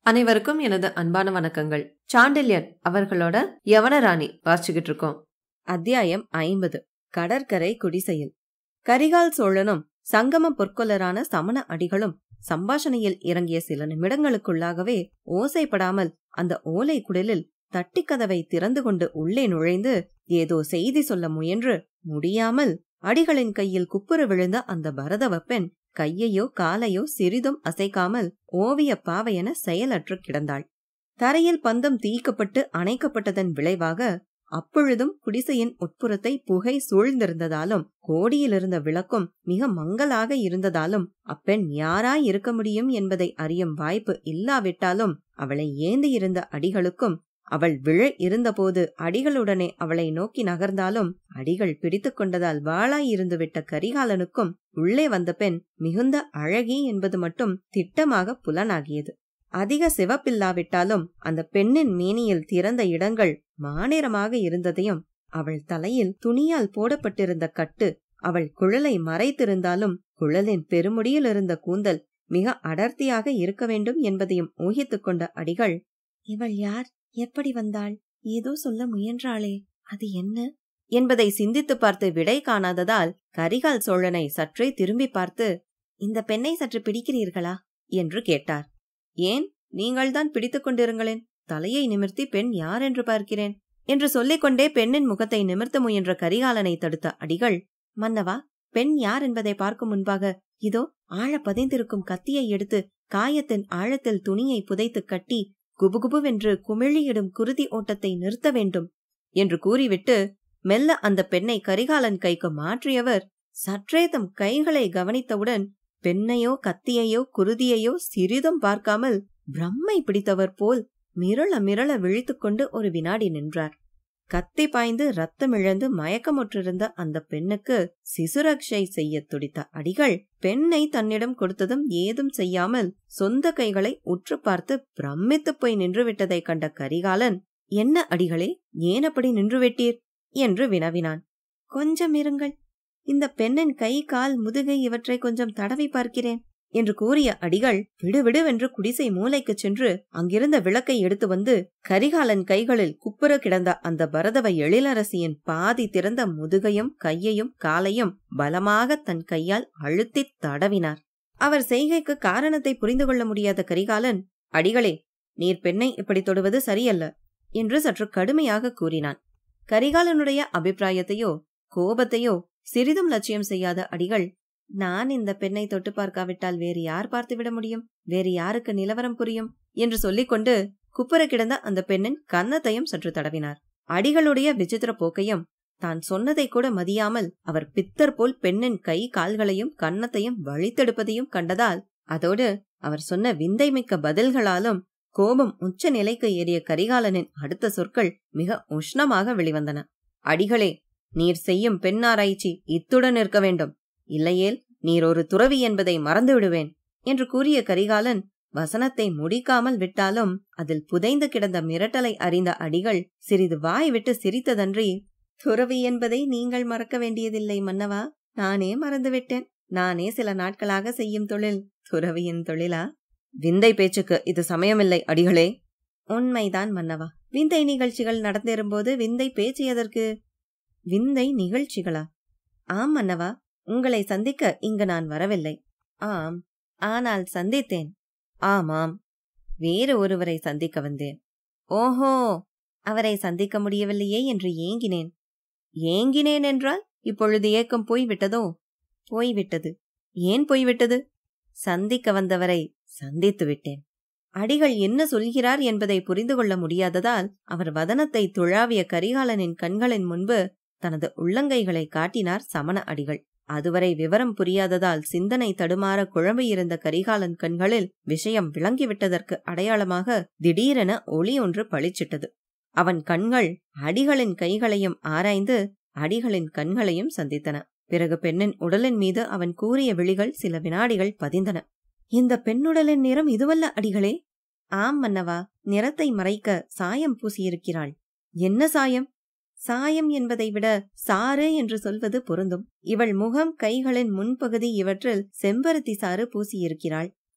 அனைவருக்கும் எனது அன்பான வணக்கங்கள் சாண்டில்யன் அவர்களோட யவனராணி வாசிச்சுக்கிட்டு இருக்கோம் அத்தியாயம் ஐம்பது கடற்கரை குடிசையில் கரிகால் சோழனும் சங்கம பொற்கொல்லரான சமண அடிகளும் சம்பாஷணையில் இறங்கிய சில நிமிடங்களுக்குள்ளாகவே ஓசைப்படாமல் அந்த ஓலை குடலில் தட்டிக்கதவை திறந்து கொண்டு உள்ளே நுழைந்து ஏதோ செய்தி சொல்ல முயன்று முடியாமல் அடிகளின் கையில் குப்புற விழுந்த அந்த பரதவ பெண் கையையோ காலையோ சிறிதும் அசைக்காமல் ஓவிய பாவையென செயலற்று கிடந்தாள் தரையில் பந்தம் தீக்கப்பட்டு அணைக்கப்பட்டதன் விளைவாக அப்பொழுதும் குடிசையின் உட்புறத்தை புகை சூழ்ந்திருந்ததாலும் கோடியிலிருந்த விளக்கும் மிக மங்கலாக இருந்ததாலும் அப்பெண் யாராய் இருக்க முடியும் என்பதை அறியும் வாய்ப்பு இல்லாவிட்டாலும் அவளை ஏந்தியிருந்த அடிகளுக்கும் அவள் விழ இருந்தபோது அடிகளுடனே அவளை நோக்கி நகர்ந்தாலும் அடிகள் பிடித்து கொண்டதால் வாளாயிருந்து விட்ட கரிகாலனுக்கும் உள்ளே வந்த பெண் மிகுந்த அழகி என்பது மட்டும் திட்டமாக புலனாகியது அதிக சிவப்பில்லாவிட்டாலும் அந்த பெண்ணின் மேனியில் திறந்த இடங்கள் மாநிறமாக இருந்ததையும் அவள் தலையில் துணியால் போடப்பட்டிருந்த கட்டு அவள் குழலை மறைத்திருந்தாலும் குழலின் பெருமுடியில் இருந்த கூந்தல் மிக அடர்த்தியாக இருக்க வேண்டும் என்பதையும் ஊகித்துக் கொண்ட அடிகள் இவள் யார் எப்படி வந்தாள் ஏதோ சொல்ல முயன்றாளே அது என்ன என்பதை சிந்தித்து பார்த்து விடை காணாததால் கரிகால் சோழனை சற்றே திரும்பி பார்த்து இந்த பெண்ணை சற்று பிடிக்கிறீர்களா என்று கேட்டார் ஏன் நீங்கள்தான் பிடித்துக் கொண்டிருங்களேன் தலையை நிமிர்த்தி பெண் யார் என்று பார்க்கிறேன் என்று சொல்லிக்கொண்டே பெண்ணின் முகத்தை நிமிர்த்த முயன்ற கரிகாலனை தடுத்த அடிகள் மன்னவா பெண் யார் என்பதை பார்க்கும் முன்பாக இதோ ஆழ பதிந்திருக்கும் கத்தியை எடுத்து காயத்தின் ஆழத்தில் துணியை புதைத்து கட்டி குபுகுபுவென்று குமிழியிடும் குருதி ஓட்டத்தை நிறுத்த வேண்டும் என்று கூறிவிட்டு மெல்ல அந்த பெண்ணை கரிகாலன் கைக்கு மாற்றியவர் சற்றே தம் கைகளை கவனித்தவுடன் பெண்ணையோ கத்தியையோ குருதியையோ சிறிதும் பார்க்காமல் பிரம்மை பிடித்தவர் போல் மிரள மிரள விழித்துக்கொண்டு ஒரு வினாடி நின்றார் கத்தி பாய்ந்து ரத்தமிழந்து மயக்கமுற்றிருந்த அந்த பெண்ணுக்கு சிசுரக்ஷை செய்ய துடித்த அடிகள் பெண்ணை தன்னிடம் கொடுத்ததும் ஏதும் செய்யாமல் சொந்த கைகளை உற்று பார்த்து பிரமித்துப் போய் நின்றுவிட்டதை கண்ட கரிகாலன் என்ன அடிகளே ஏன் அப்படி நின்றுவிட்டீர் என்று வினவினான் கொஞ்சம் இருங்கள் இந்த பெண்ணின் கை கால் முதுகை இவற்றை கொஞ்சம் தடவி பார்க்கிறேன் என்று கூறிய அடிகள் விடுவிடுவென்று குடிசை மூளைக்குச் சென்று அங்கிருந்த விளக்கை எடுத்து வந்து கரிகாலன் கைகளில் குப்புற கிடந்த அந்த பரதவ எழிலரசியின் பாதி திறந்த முதுகையும் கையையும் காலையும் பலமாக தன் கையால் அழுத்தித் தடவினார் அவர் செய்கைக்கு காரணத்தை புரிந்து கொள்ள முடியாத கரிகாலன் அடிகளே நீர் பெண்ணை இப்படி தொடுவது சரியல்ல என்று சற்று கடுமையாக கூறினான் கரிகாலனுடைய அபிப்பிராயத்தையோ கோபத்தையோ சிறிதும் லட்சியம் செய்யாத அடிகள் நான் இந்த பெண்ணை தொட்டு பார்க்காவிட்டால் வேறு யார் பார்த்துவிட முடியும் வேறு யாருக்கு நிலவரம் புரியும் என்று சொல்லிக்கொண்டு குப்புற கிடந்த அந்த பெண்ணின் கன்னத்தையும் சற்று தடவினார் அடிகளுடைய விசித்திர போக்கையும் தான் சொன்னதை கூட மதியாமல் அவர் பித்தர் போல் பெண்ணின் கை கால்களையும் கன்னத்தையும் வழித்தெடுப்பதையும் கண்டதால் அதோடு அவர் சொன்ன விந்தைமிக்க பதில்களாலும் கோபம் உச்ச நிலைக்கு ஏறிய கரிகாலனின் அடுத்த சொற்கள் மிக உஷ்ணமாக வெளிவந்தன அடிகளே நீர் செய்யும் பெண்ணாராய்ச்சி இத்துடன் இருக்க வேண்டும் இல்லையேல் நீர் ஒரு துறவி என்பதை மறந்து விடுவேன் என்று கூறிய கரிகாலன் வசனத்தை முடிக்காமல் விட்டாலும் அதில் புதைந்து கிடந்த மிரட்டலை அறிந்த அடிகள் சிறிது வாய் விட்டு சிரித்ததன்றி துறவி என்பதை நீங்கள் மறக்க வேண்டியதில்லை மன்னவா நானே மறந்துவிட்டேன் நானே சில நாட்களாக செய்யும் தொழில் துறவியின் தொழிலா விந்தை பேச்சுக்கு இது சமயமில்லை அடிகளே உண்மைதான் மன்னவா விந்தை நிகழ்ச்சிகள் நடந்திரும்போது விந்தை பேச்சு எதற்கு விந்தை நிகழ்ச்சிகளா ஆம் மன்னவா உங்களை சந்திக்க இங்கு நான் வரவில்லை ஆம் ஆனால் சந்தித்தேன் ஆமாம் வேறு ஒருவரை சந்திக்க வந்தேன் ஓஹோ அவரை சந்திக்க முடியவில்லையே என்று ஏங்கினேன் ஏங்கினேன் என்றால் இப்பொழுது ஏக்கம் போய்விட்டதோ போய்விட்டது ஏன் போய்விட்டது சந்திக்க வந்தவரை சந்தித்து விட்டேன் அடிகள் என்ன சொல்கிறார் என்பதை புரிந்து கொள்ள முடியாததால் அவர் வதனத்தை துழாவிய கரிகாலனின் கண்களின் முன்பு தனது உள்ளங்கைகளை காட்டினார் சமண அடிகள் அதுவரை விவரம் புரியாததால் சிந்தனை தடுமாற குழம்பியிருந்த கரிகாலன் கண்களில் விஷயம் விளங்கிவிட்டதற்கு அடையாளமாக திடீரென ஒளி ஒன்று பளிச்சிட்டது அவன் கண்கள் அடிகளின் கைகளையும் ஆராய்ந்து அடிகளின் கண்களையும் சந்தித்தன பிறகு பெண்ணின் உடலின் மீது அவன் கூறிய விழிகள் சில வினாடிகள் பதிந்தன இந்த பெண்ணுடலின் நிறம் இதுவல்ல அடிகளே ஆம் மன்னவா நிறத்தை மறைக்க சாயம் பூசியிருக்கிறாள் என்ன சாயம் சாயம் என்பதை விட சாறு என்று சொல்வது பொருந்தும் இவள் முகம் கைகளின் முன்பகுதி இவற்றில் செம்பருத்தி சாறு பூசியிருக்கிறாள்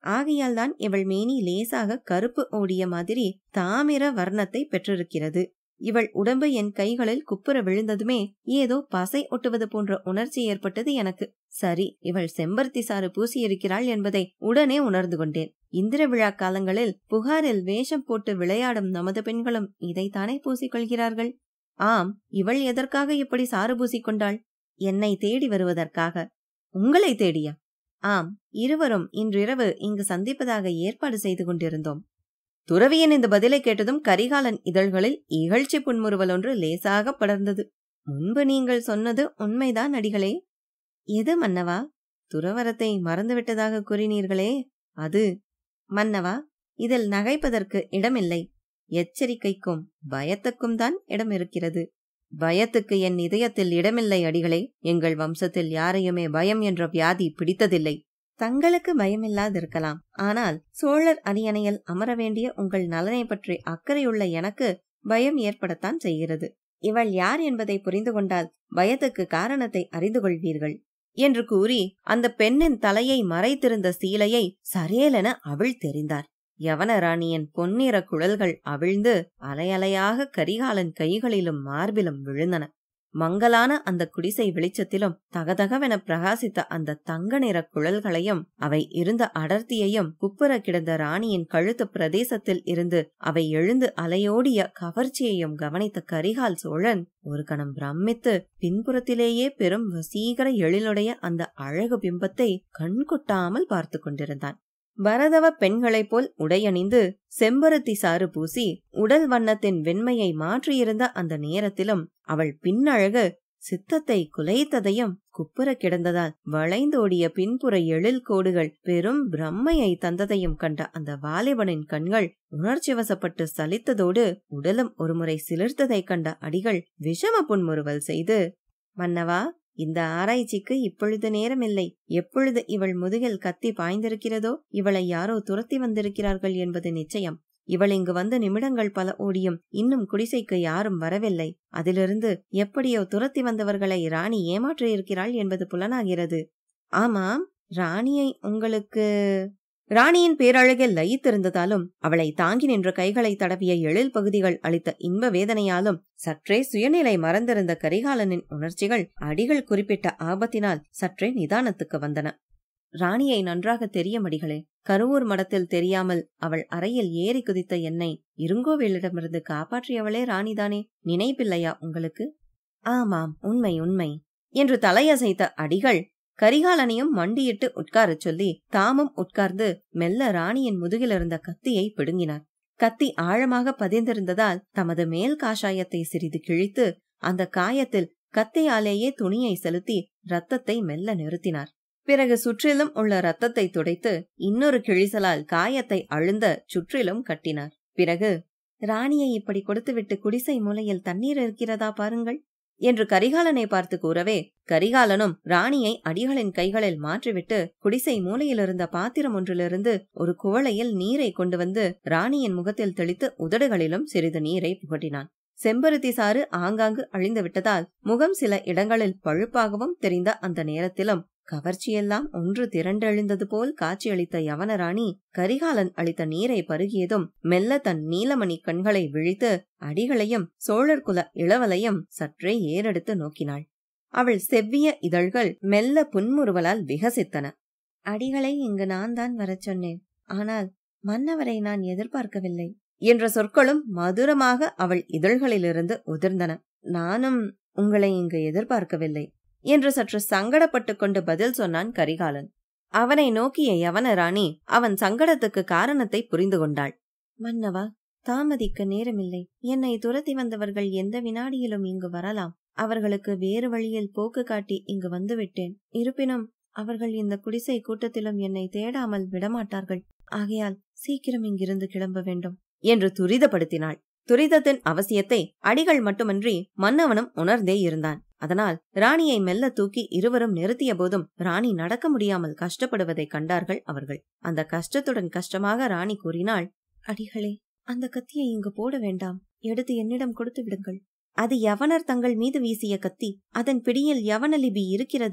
ஆகையால் தான் இவள் மேனி லேசாக கருப்பு ஓடிய மாதிரி தாமிர வர்ணத்தை பெற்றிருக்கிறது இவள் உடம்பு என் கைகளில் குப்புற விழுந்ததுமே ஏதோ பசை ஒட்டுவது போன்ற உணர்ச்சி ஏற்பட்டது எனக்கு சரி இவள் செம்பருத்தி சாறு பூசியிருக்கிறாள் என்பதை உடனே உணர்ந்து கொண்டேன் இந்திர விழா காலங்களில் புகாரில் வேஷம் போட்டு விளையாடும் நமது பெண்களும் இதைத்தானே பூசிக்கொள்கிறார்கள் ஆம் இவள் எதற்காக இப்படி சாறு பூசிக்கொண்டாள் என்னை தேடி வருவதற்காக உங்களை தேடியா ஆம் இருவரும் இன்றிரவு இங்கு சந்திப்பதாக ஏற்பாடு செய்து கொண்டிருந்தோம் துறவியின் இந்த பதிலை கேட்டதும் கரிகாலன் இதழ்களில் இகழ்ச்சி புன்முறுவல் ஒன்று லேசாக படர்ந்தது முன்பு நீங்கள் சொன்னது உண்மைதான் அடிகளே எது மன்னவா துறவரத்தை மறந்துவிட்டதாக கூறினீர்களே அது மன்னவா இதில் நகைப்பதற்கு இடமில்லை எச்சரிக்கைக்கும் பயத்துக்கும் தான் இடம் இருக்கிறது பயத்துக்கு என் இதயத்தில் இடமில்லை அடிகளே எங்கள் வம்சத்தில் யாரையுமே பயம் என்ற வியாதி பிடித்ததில்லை தங்களுக்கு பயமில்லாதிருக்கலாம் ஆனால் சோழர் அரியணையில் அமர வேண்டிய உங்கள் நலனை பற்றி அக்கறையுள்ள எனக்கு பயம் ஏற்படத்தான் செய்கிறது இவள் யார் என்பதை புரிந்து கொண்டால் பயத்துக்கு காரணத்தை அறிந்து கொள்வீர்கள் என்று கூறி அந்த பெண்ணின் தலையை மறைத்திருந்த சீலையை சரேலென அவள் தெரிந்தார் யவனராணியின் பொன்னிற குழல்கள் அவிழ்ந்து அலையலையாக கரிகாலன் கைகளிலும் மார்பிலும் விழுந்தன மங்கலான அந்த குடிசை வெளிச்சத்திலும் தகதகவென பிரகாசித்த அந்த தங்க நிற குழல்களையும் அவை இருந்த அடர்த்தியையும் குப்புற கிடந்த ராணியின் கழுத்து பிரதேசத்தில் இருந்து அவை எழுந்து அலையோடிய கவர்ச்சியையும் கவனித்த கரிகால் சோழன் ஒரு கணம் பிரமித்து பின்புறத்திலேயே பெரும் வசீகர எழிலுடைய அந்த அழகு பிம்பத்தை கண்கொட்டாமல் பார்த்து கொண்டிருந்தான் பரதவ பெண்களைப் போல் உடையணிந்து செம்பருத்தி சாறு பூசி உடல் வண்ணத்தின் வெண்மையை மாற்றியிருந்த அந்த நேரத்திலும் அவள் பின்னழகு சித்தத்தை குலைத்ததையும் குப்புற கிடந்ததால் வளைந்தோடிய பின்புற எழில் கோடுகள் பெரும் பிரம்மையை தந்ததையும் கண்ட அந்த வாலிபனின் கண்கள் உணர்ச்சி வசப்பட்டு சலித்ததோடு உடலும் ஒருமுறை சிலிர்த்ததைக் கண்ட அடிகள் விஷம புன்முறுவல் செய்து மன்னவா இந்த ஆராய்ச்சிக்கு இப்பொழுது நேரமில்லை எப்பொழுது இவள் முதுகில் கத்தி பாய்ந்திருக்கிறதோ இவளை யாரோ துரத்தி வந்திருக்கிறார்கள் என்பது நிச்சயம் இவள் இங்கு வந்த நிமிடங்கள் பல ஓடியும் இன்னும் குடிசைக்கு யாரும் வரவில்லை அதிலிருந்து எப்படியோ துரத்தி வந்தவர்களை ராணி ஏமாற்றியிருக்கிறாள் என்பது புலனாகிறது ஆமாம் ராணியை உங்களுக்கு ராணியின் பேரழகில் லயித்திருந்ததாலும் அவளை தாங்கி நின்ற கைகளை தடவிய எழில் பகுதிகள் அளித்த இன்ப வேதனையாலும் சற்றே சுயநிலை மறந்திருந்த கரிகாலனின் உணர்ச்சிகள் அடிகள் குறிப்பிட்ட ஆபத்தினால் சற்றே நிதானத்துக்கு வந்தன ராணியை நன்றாக தெரியும் அடிகளே கருவூர் மடத்தில் தெரியாமல் அவள் அறையில் ஏறி குதித்த என்னை இருங்கோவேலிடமிருந்து காப்பாற்றியவளே ராணிதானே நினைப்பில்லையா உங்களுக்கு ஆமாம் உண்மை உண்மை என்று தலையசைத்த அடிகள் கரிகாலனையும் மண்டியிட்டு உட்காரச் சொல்லி தாமும் உட்கார்ந்து மெல்ல ராணியின் முதுகிலிருந்த கத்தியை பிடுங்கினார் கத்தி ஆழமாக பதிந்திருந்ததால் தமது மேல் காஷாயத்தை சிறிது கிழித்து அந்த காயத்தில் கத்தியாலேயே துணியை செலுத்தி ரத்தத்தை மெல்ல நிறுத்தினார் பிறகு சுற்றிலும் உள்ள ரத்தத்தை துடைத்து இன்னொரு கிழிசலால் காயத்தை அழுந்த சுற்றிலும் கட்டினார் பிறகு ராணியை இப்படி கொடுத்துவிட்டு குடிசை மூலையில் தண்ணீர் இருக்கிறதா பாருங்கள் என்று கரிகாலனை பார்த்து கூறவே கரிகாலனும் ராணியை அடிகளின் கைகளில் மாற்றிவிட்டு குடிசை மூலையிலிருந்த பாத்திரம் ஒன்றிலிருந்து ஒரு குவளையில் நீரை கொண்டு வந்து ராணியின் முகத்தில் தெளித்து உதடுகளிலும் சிறிது நீரை புகட்டினான் செம்பருத்தி சாறு ஆங்காங்கு அழிந்து விட்டதால் முகம் சில இடங்களில் பழுப்பாகவும் தெரிந்த அந்த நேரத்திலும் கவர்ச்சியெல்லாம் ஒன்று திரண்டெழுந்தது போல் காட்சியளித்த யவனராணி கரிகாலன் அளித்த நீரை பருகியதும் மெல்ல தன் நீலமணி கண்களை விழித்து அடிகளையும் சோழர் குல இளவலையும் சற்றே ஏறெடுத்து நோக்கினாள் அவள் செவ்விய இதழ்கள் மெல்ல புன்முறுவலால் விகசித்தன அடிகளை இங்கு நான் தான் வரச் சொன்னேன் ஆனால் மன்னவரை நான் எதிர்பார்க்கவில்லை என்ற சொற்களும் மதுரமாக அவள் இதழ்களிலிருந்து உதிர்ந்தன நானும் உங்களை இங்கு எதிர்பார்க்கவில்லை என்று சற்று சங்கடப்பட்டு கொண்டு பதில் சொன்னான் கரிகாலன் அவனை நோக்கிய யவன ராணி அவன் சங்கடத்துக்கு காரணத்தை புரிந்து கொண்டாள் மன்னவா தாமதிக்க நேரமில்லை என்னை துரத்தி வந்தவர்கள் எந்த வினாடியிலும் இங்கு வரலாம் அவர்களுக்கு வேறு வழியில் போக்கு காட்டி இங்கு வந்துவிட்டேன் இருப்பினும் அவர்கள் இந்த குடிசை கூட்டத்திலும் என்னை தேடாமல் விடமாட்டார்கள் ஆகையால் சீக்கிரம் இங்கிருந்து கிளம்ப வேண்டும் என்று துரிதப்படுத்தினாள் துரிதத்தின் அவசியத்தை அடிகள் மட்டுமன்றி மன்னவனும் உணர்ந்தே இருந்தான் அதனால் ராணியை மெல்ல தூக்கி இருவரும் நிறுத்திய போதும் ராணி நடக்க முடியாமல் கஷ்டப்படுவதை கண்டார்கள் அவர்கள் அந்த கஷ்டத்துடன் கஷ்டமாக ராணி கூறினாள் அடிகளே அந்த கத்தியை இங்கு போட வேண்டாம் எடுத்து என்னிடம் கொடுத்து விடுங்கள் அது யவனர் தங்கள் மீது வீசிய கத்தி அதன் பிடியில் யவன லிபி இருக்கிறது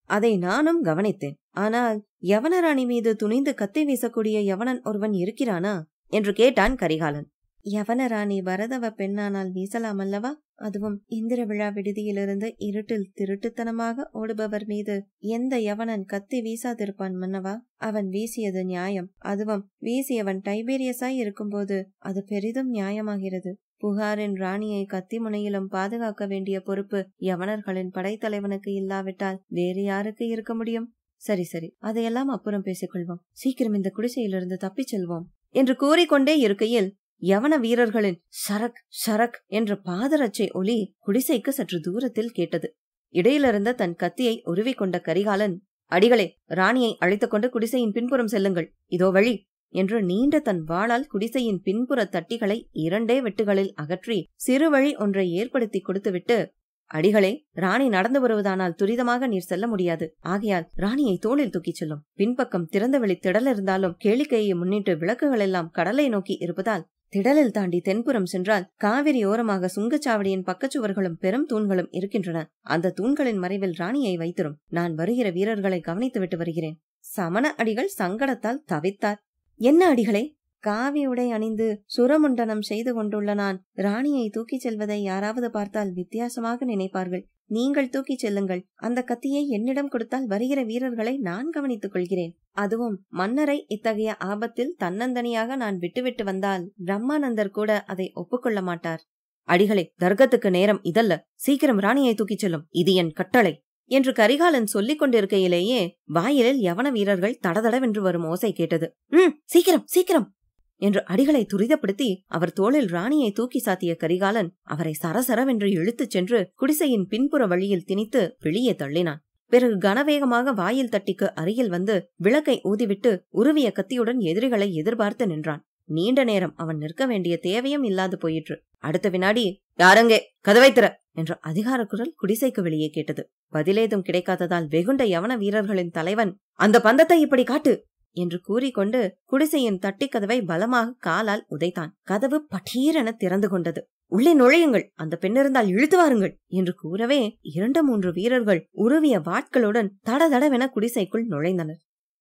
அதை நானும் கவனித்தேன் ஆனால் யவனராணி மீது துணிந்து கத்தி வீசக்கூடிய யவனன் ஒருவன் இருக்கிறானா என்று கேட்டான் கரிகாலன் யவனராணி பரதவ பெண்ணானால் வீசலாம் அல்லவா அதுவும் இந்திர விழா விடுதியிலிருந்து இருட்டில் திருட்டுத்தனமாக ஓடுபவர் மீது எந்த யவனன் கத்தி வீசாதிருப்பான் மன்னவா அவன் வீசியது நியாயம் அதுவும் வீசியவன் டைபீரியஸாய் இருக்கும்போது அது பெரிதும் நியாயமாகிறது புகாரின் ராணியை கத்தி முனையிலும் பாதுகாக்க வேண்டிய பொறுப்பு யவனர்களின் படைத்தலைவனுக்கு இல்லாவிட்டால் வேறு யாருக்கு இருக்க முடியும் சரி சரி அதையெல்லாம் அப்புறம் பேசிக்கொள்வோம் சீக்கிரம் இந்த குடிசையிலிருந்து தப்பிச் செல்வோம் என்று கூறிக்கொண்டே இருக்கையில் யவன வீரர்களின் சரக் சரக் என்ற பாதரட்சை ஒலி குடிசைக்கு சற்று தூரத்தில் கேட்டது இடையிலிருந்த தன் கத்தியை உருவிக்கொண்ட கரிகாலன் அடிகளே ராணியை அழைத்துக் கொண்டு குடிசையின் பின்புறம் செல்லுங்கள் இதோ வழி என்று நீண்ட தன் வாளால் குடிசையின் பின்புற தட்டிகளை இரண்டே வெட்டுகளில் அகற்றி சிறு வழி ஒன்றை ஏற்படுத்தி கொடுத்துவிட்டு அடிகளே ராணி நடந்து வருவதானால் துரிதமாக நீர் செல்ல முடியாது ஆகையால் ராணியை தோளில் தூக்கிச் செல்லும் பின்பக்கம் திறந்தவெளி திடல் இருந்தாலும் கேளிக்கையை முன்னிட்டு விளக்குகள் எல்லாம் கடலை நோக்கி இருப்பதால் திடலில் தாண்டி தென்புறம் சென்றால் காவிரி ஓரமாக சுங்கச்சாவடியின் பக்கச்சுவர்களும் பெரும் தூண்களும் இருக்கின்றன அந்த தூண்களின் மறைவில் ராணியை வைத்திரும் நான் வருகிற வீரர்களை கவனித்துவிட்டு வருகிறேன் சமண அடிகள் சங்கடத்தால் தவித்தார் என்ன அடிகளே காவி உடை அணிந்து சுரமுண்டனம் செய்து கொண்டுள்ள நான் ராணியை தூக்கிச் செல்வதை யாராவது பார்த்தால் வித்தியாசமாக நினைப்பார்கள் நீங்கள் தூக்கிச் செல்லுங்கள் அந்த கத்தியை என்னிடம் கொடுத்தால் வருகிற வீரர்களை நான் கவனித்துக் கொள்கிறேன் அதுவும் மன்னரை இத்தகைய ஆபத்தில் தன்னந்தனியாக நான் விட்டுவிட்டு வந்தால் பிரம்மானந்தர் கூட அதை ஒப்புக்கொள்ள மாட்டார் அடிகளே தர்க்கத்துக்கு நேரம் இதல்ல சீக்கிரம் ராணியை தூக்கிச் செல்லும் இது என் கட்டளை என்று கரிகாலன் சொல்லிக் கொண்டிருக்கையிலேயே வாயிலில் யவன வீரர்கள் தடதடவென்று வரும் ஓசை கேட்டது ம் சீக்கிரம் சீக்கிரம் என்று அடிகளை துரிதப்படுத்தி அவர் தோளில் ராணியை தூக்கி சாத்திய கரிகாலன் அவரை சரசரவென்று இழுத்துச் சென்று குடிசையின் பின்புற வழியில் திணித்து வெளியே தள்ளினான் பிறகு கனவேகமாக வாயில் தட்டிக்கு அருகில் வந்து விளக்கை ஊதிவிட்டு உருவிய கத்தியுடன் எதிரிகளை எதிர்பார்த்து நின்றான் நீண்ட நேரம் அவன் நிற்க வேண்டிய தேவையும் இல்லாது போயிற்று அடுத்த வினாடி யாரங்கே கதவை திற என்ற அதிகார குரல் குடிசைக்கு வெளியே கேட்டது பதிலேதும் கிடைக்காததால் வெகுண்ட யவன வீரர்களின் தலைவன் அந்த பந்தத்தை இப்படி காட்டு என்று கூறிக்கொண்டு குடிசையின் தட்டி கதவை பலமாக காலால் உதைத்தான் கதவு பட்டீரென திறந்து கொண்டது உள்ளே நுழையுங்கள் அந்த பெண்ணிருந்தால் இழுத்து வாருங்கள் என்று கூறவே இரண்டு மூன்று வீரர்கள் உருவிய வாட்களுடன் தடதடவென குடிசைக்குள் நுழைந்தனர்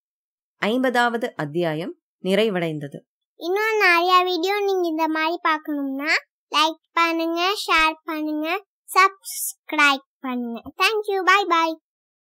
ஐம்பதாவது அத்தியாயம் நிறைவடைந்தது இன்னும் நிறைய வீடியோ நீங்க இந்த மாதிரி பார்க்கணும்னா லைக் பண்ணுங்க ஷேர் பண்ணுங்க சப்ஸ்கிரைப் பண்ணுங்க தேங்க்யூ பை பாய்